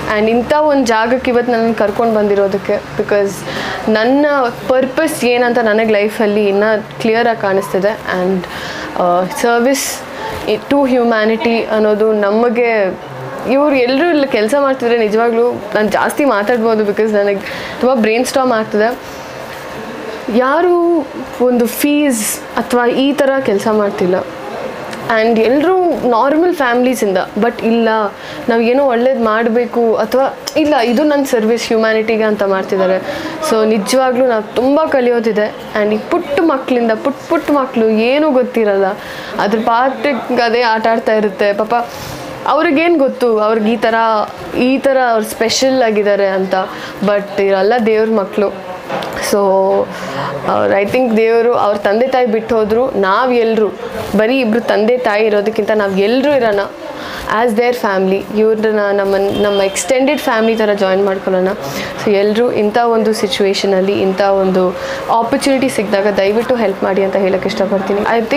and ಇಂಥ ಒಂದು ಜಾಗಕ್ಕೆ ಇವತ್ತು ನನ್ನ ಕರ್ಕೊಂಡು ಬಂದಿರೋದಕ್ಕೆ ಬಿಕಾಸ್ ನನ್ನ ಪರ್ಪಸ್ ಏನಂತ ನನಗೆ ಲೈಫಲ್ಲಿ ಇನ್ನೂ ಕ್ಲಿಯರಾಗಿ ಕಾಣಿಸ್ತಿದೆ ಆ್ಯಂಡ್ ಸರ್ವಿಸ್ ಟು ಹ್ಯುಮ್ಯಾನಿಟಿ ಅನ್ನೋದು ನಮಗೆ ಇವ್ರು ಎಲ್ಲರೂ ಇಲ್ಲಿ ಕೆಲಸ ಮಾಡ್ತಿದ್ರೆ ನಿಜವಾಗ್ಲೂ ನಾನು ಜಾಸ್ತಿ ಮಾತಾಡ್ಬೋದು ಬಿಕಾಸ್ ನನಗೆ ತುಂಬ ಬ್ರೈನ್ ಸ್ಟಾಮ್ ಆಗ್ತದೆ ಯಾರು ಒಂದು ಫೀಸ್ ಅಥವಾ ಈ ಥರ ಕೆಲಸ ಮಾಡ್ತಿಲ್ಲ ಆ್ಯಂಡ್ ಎಲ್ಲರೂ ನಾರ್ಮಲ್ ಫ್ಯಾಮ್ಲೀಸಿಂದ ಬಟ್ ಇಲ್ಲ ನಾವು ಏನೋ ಒಳ್ಳೇದು ಮಾಡಬೇಕು ಅಥವಾ ಇಲ್ಲ ಇದು ನನ್ನ ಸರ್ವಿಸ್ ಹ್ಯುಮ್ಯಾನಿಟಿಗೆ ಅಂತ ಮಾಡ್ತಿದ್ದಾರೆ ಸೊ ನಿಜವಾಗ್ಲೂ ನಾವು ತುಂಬ ಕಲಿಯೋದಿದೆ ಆ್ಯಂಡ್ ಈ ಪುಟ್ಟ ಮಕ್ಕಳಿಂದ ಪುಟ್ಟ ಪುಟ್ಟ ಮಕ್ಕಳು ಏನೂ ಗೊತ್ತಿರಲ್ಲ ಅದ್ರ ಪಾಠಕ್ಕೆ ಅದೇ ಆಟ ಆಡ್ತಾ ಇರುತ್ತೆ ಪಾಪ ಅವ್ರಿಗೇನು ಗೊತ್ತು ಅವ್ರಿಗೆ ಈ ಥರ ಈ ಥರ ಅವ್ರು ಸ್ಪೆಷಲ್ ಆಗಿದ್ದಾರೆ ಅಂತ ಬಟ್ ಇವರೆಲ್ಲ ದೇವ್ರ ಮಕ್ಕಳು ಸೊ ಐ ಥಿಂಕ್ ದೇವರು ಅವ್ರ ತಂದೆ ತಾಯಿ ಬಿಟ್ಟು ಹೋದ್ರು ನಾವು ಎಲ್ಲರೂ ಬರೀ ಇಬ್ಬರು ತಂದೆ ತಾಯಿ ಇರೋದಕ್ಕಿಂತ ನಾವು ಎಲ್ಲರೂ ಇರೋಣ ಆ್ಯಸ್ ದೇರ್ ಫ್ಯಾಮ್ಲಿ ಇವ್ರನ್ನ ನಮ್ಮ ನಮ್ಮ ಎಕ್ಸ್ಟೆಂಡೆಡ್ ಫ್ಯಾಮ್ಲಿ ಥರ ಜಾಯಿನ್ ಮಾಡ್ಕೊಳ್ಳೋಣ ಸೊ ಎಲ್ಲರೂ ಇಂಥ ಒಂದು ಸಿಚುವೇಷನಲ್ಲಿ ಇಂಥ ಒಂದು ಆಪರ್ಚುನಿಟಿ ಸಿಕ್ಕಿದಾಗ ದಯವಿಟ್ಟು ಹೆಲ್ಪ್ ಮಾಡಿ ಅಂತ ಹೇಳೋಕ್ಕೆ ಇಷ್ಟಪಡ್ತೀನಿ ಐ ಥಿಂಕ್